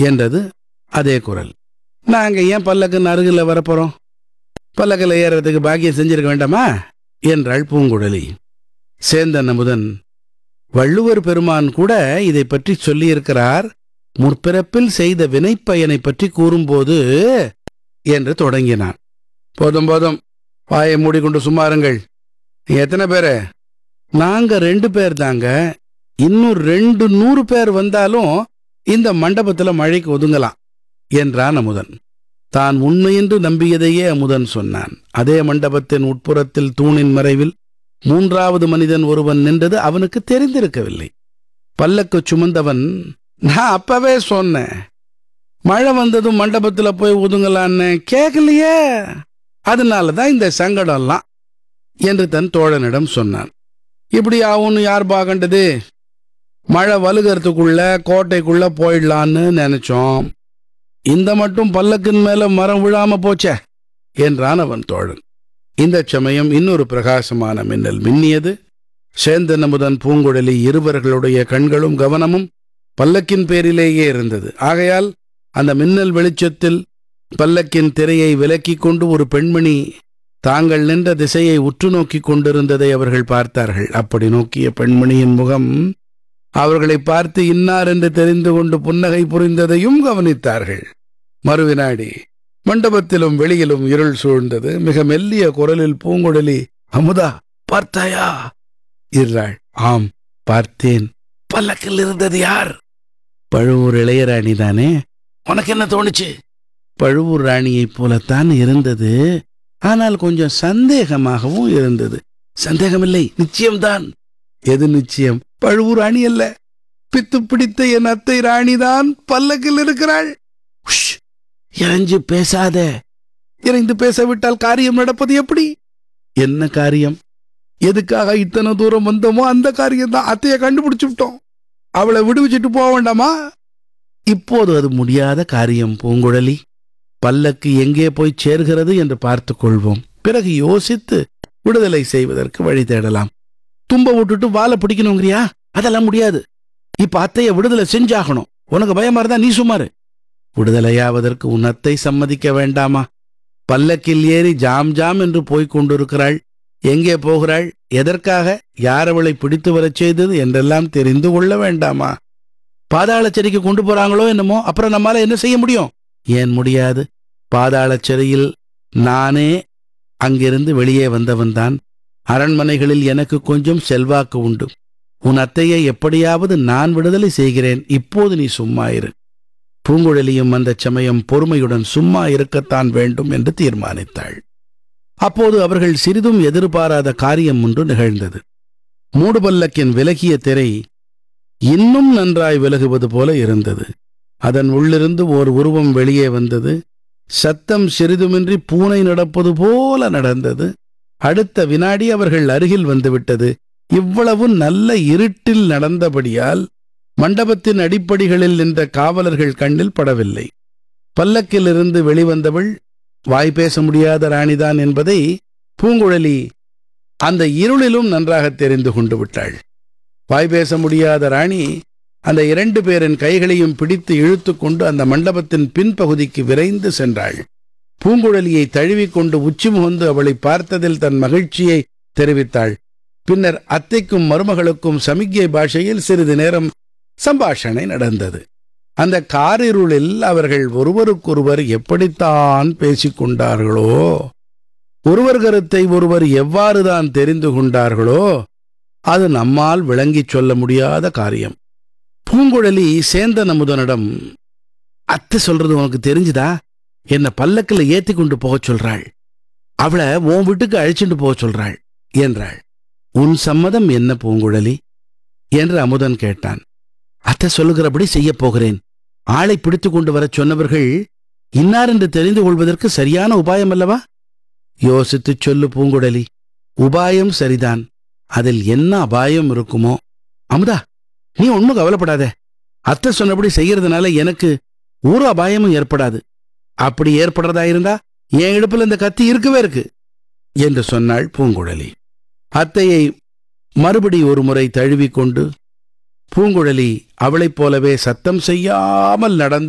என்றது அதே குரல் நாங்க ஏன் பல்லக்குன்னு அருகில் வரப்போறோம் பல்லக்கில் ஏறுறதுக்கு பாக்கியம் செஞ்சிருக்க வேண்டாமா என்றாள் பூங்குழலி சேந்தன் அமுதன் வள்ளுவர் பெருமான் கூட இதை பற்றி சொல்லியிருக்கிறார் முற்பிறப்பில் செய்த வினைப்பயனை பற்றி கூறும்போது என்று தொடங்கினான் போதும் போதும் வாயை மூடிக்கொண்டு சும்மா இருங்கள் நீ எத்தனை பேரு நாங்க ரெண்டு பேர் தாங்க இன்னும் ரெண்டு நூறு பேர் வந்தாலும் இந்த மண்டபத்துல மழைக்கு ஒதுங்கலாம் என்றான் அமுதன் தான் உண்மையென்று நம்பியதையே அமுதன் சொன்னான் அதே மண்டபத்தின் உட்புறத்தில் தூணின் மறைவில் மூன்றாவது மனிதன் ஒருவன் நின்றது அவனுக்கு தெரிந்திருக்கவில்லை பல்லக்கு சுமந்தவன் நான் அப்பவே சொன்னேன் மழை வந்ததும் மண்டபத்துல போய் ஒதுங்கலான்னு கேட்கலையே அதனால தான் இந்த சங்கடம்லாம் என்று தன் தோழனிடம் சொன்னான் இப்படி ஆகும்னு யார் பார்க்கண்டது மழை வலுகிறதுக்குள்ள கோட்டைக்குள்ள போயிடலான்னு நினைச்சோம் இந்த மட்டும் பல்லக்கின் மேல மரம் விழாம போச்சே என்றான் அவன் தோழன் இந்த சமயம் இன்னொரு பிரகாசமான மின்னல் மின்னியது சேந்தன் அமுதன் பூங்குழலி இருவர்களுடைய கண்களும் கவனமும் பல்லக்கின் பேரிலேயே இருந்தது ஆகையால் அந்த மின்னல் வெளிச்சத்தில் பல்லக்கின் திரையை விலக்கிக் கொண்டு ஒரு பெண்மணி தாங்கள் நின்ற திசையை உற்று நோக்கிக் கொண்டிருந்ததை அவர்கள் பார்த்தார்கள் அப்படி நோக்கிய பெண்மணியின் முகம் அவர்களை பார்த்து இன்னார் என்று தெரிந்து கொண்டு புன்னகை புரிந்ததையும் கவனித்தார்கள் மறுவினாடி மண்டபத்திலும் வெளியிலும் இருள் சூழ்ந்தது மிக மெல்லிய குரலில் பூங்குழலி அமுதா பார்த்தாயா என்றாள் ஆம் பார்த்தேன் பல்லக்கில் இருந்தது யார் பழுவூர் இளையராணி தானே உனக்கு என்ன தோணுச்சு பழுவூர் ராணியைப் போலத்தான் இருந்தது ஆனால் கொஞ்சம் சந்தேகமாகவும் இருந்தது சந்தேகமில்லை நிச்சயம்தான் எது நிச்சயம் பழுவூர் ராணி அல்ல பித்து பிடித்த என் அத்தை ராணிதான் பல்லக்கில் இருக்கிறாள் உஷ், இறைஞ்சு பேசாத இறைந்து பேசவிட்டால் காரியம் நடப்பது எப்படி என்ன காரியம் எதுக்காக இத்தனை தூரம் வந்தோமோ அந்த காரியம் தான் அத்தைய கண்டுபிடிச்சு விட்டோம் அவளை விடுவிச்சிட்டு போக வேண்டாமா இப்போது அது முடியாத காரியம் பூங்குழலி பல்லக்கு எங்கே போய் சேர்கிறது என்று பார்த்துக் கொள்வோம் பிறகு யோசித்து விடுதலை செய்வதற்கு வழி தேடலாம் தும்ப விட்டுட்டு வாழை பிடிக்கணுங்கிறியா அதெல்லாம் முடியாது இப்ப அத்தைய விடுதலை செஞ்சாகணும் உனக்கு பயமா இருந்தா நீ சுமாரு விடுதலையாவதற்கு உன் அத்தை சம்மதிக்க வேண்டாமா பல்லக்கில் ஏறி ஜாம் ஜாம் என்று போய்க் கொண்டிருக்கிறாள் எங்கே போகிறாள் எதற்காக யார் அவளை பிடித்து வரச் செய்தது என்றெல்லாம் தெரிந்து கொள்ள வேண்டாமா பாதாள சிறைக்கு கொண்டு போறாங்களோ என்னமோ அப்புறம் நம்மால என்ன செய்ய முடியும் ஏன் முடியாது பாதாள சிறையில் நானே அங்கிருந்து வெளியே வந்தவன்தான் அரண்மனைகளில் எனக்கு கொஞ்சம் செல்வாக்கு உண்டு உன் அத்தையை எப்படியாவது நான் விடுதலை செய்கிறேன் இப்போது நீ சும்மா இரு பூங்குழலியும் அந்தச் சமயம் பொறுமையுடன் சும்மா இருக்கத்தான் வேண்டும் என்று தீர்மானித்தாள் அப்போது அவர்கள் சிறிதும் எதிர்பாராத காரியம் ஒன்று நிகழ்ந்தது மூடுபல்லக்கின் விலகிய திரை இன்னும் நன்றாய் விலகுவது போல இருந்தது அதன் உள்ளிருந்து ஓர் உருவம் வெளியே வந்தது சத்தம் சிறிதுமின்றி பூனை நடப்பது போல நடந்தது அடுத்த வினாடி அவர்கள் அருகில் வந்துவிட்டது இவ்வளவு நல்ல இருட்டில் நடந்தபடியால் மண்டபத்தின் அடிப்படிகளில் நின்ற காவலர்கள் கண்ணில் படவில்லை பல்லக்கிலிருந்து வெளிவந்தவள் வாய் பேச முடியாத ராணிதான் என்பதை பூங்குழலி அந்த இருளிலும் நன்றாக தெரிந்து கொண்டு விட்டாள் வாய் பேச முடியாத ராணி அந்த இரண்டு பேரின் கைகளையும் பிடித்து இழுத்துக் கொண்டு அந்த மண்டபத்தின் பின்பகுதிக்கு விரைந்து சென்றாள் பூங்குழலியை தழுவிக்கொண்டு உச்சி முகந்து அவளை பார்த்ததில் தன் மகிழ்ச்சியை தெரிவித்தாள் பின்னர் அத்தைக்கும் மருமகளுக்கும் சமிக்ஞை பாஷையில் சிறிது நேரம் சம்பாஷணை நடந்தது அந்த காரிருளில் அவர்கள் ஒருவருக்கொருவர் எப்படித்தான் பேசிக் கொண்டார்களோ ஒருவர் கருத்தை ஒருவர் எவ்வாறுதான் தெரிந்து கொண்டார்களோ அது நம்மால் விளங்கிச் சொல்ல முடியாத காரியம் பூங்குழலி சேந்தன் அமுதனிடம் அத்தை சொல்றது உனக்கு தெரிஞ்சுதா என்ன பல்லக்கில் ஏத்தி கொண்டு போகச் சொல்றாள் அவளை உன் வீட்டுக்கு அழைச்சிட்டு போகச் சொல்றாள் என்றாள் உன் சம்மதம் என்ன பூங்குழலி என்று அமுதன் கேட்டான் அத்தை சொல்லுகிறபடி செய்யப் போகிறேன் ஆளை பிடித்துக் கொண்டு வரச் சொன்னவர்கள் இன்னார் என்று தெரிந்து கொள்வதற்கு சரியான உபாயம் அல்லவா யோசித்துச் சொல்லு பூங்குழலி உபாயம் சரிதான் அதில் என்ன அபாயம் இருக்குமோ அமுதா நீ ஒண்ணும் கவலைப்படாத அத்தை சொன்னபடி செய்யறதுனால எனக்கு ஒரு அபாயமும் ஏற்படாது அப்படி ஏற்படுறதா இருந்தா என் இடுப்புல இந்த கத்தி இருக்கவே இருக்கு என்று சொன்னாள் பூங்குழலி அத்தையை மறுபடி ஒரு முறை தழுவிக்கொண்டு பூங்குழலி அவளைப் போலவே சத்தம் செய்யாமல் நடந்து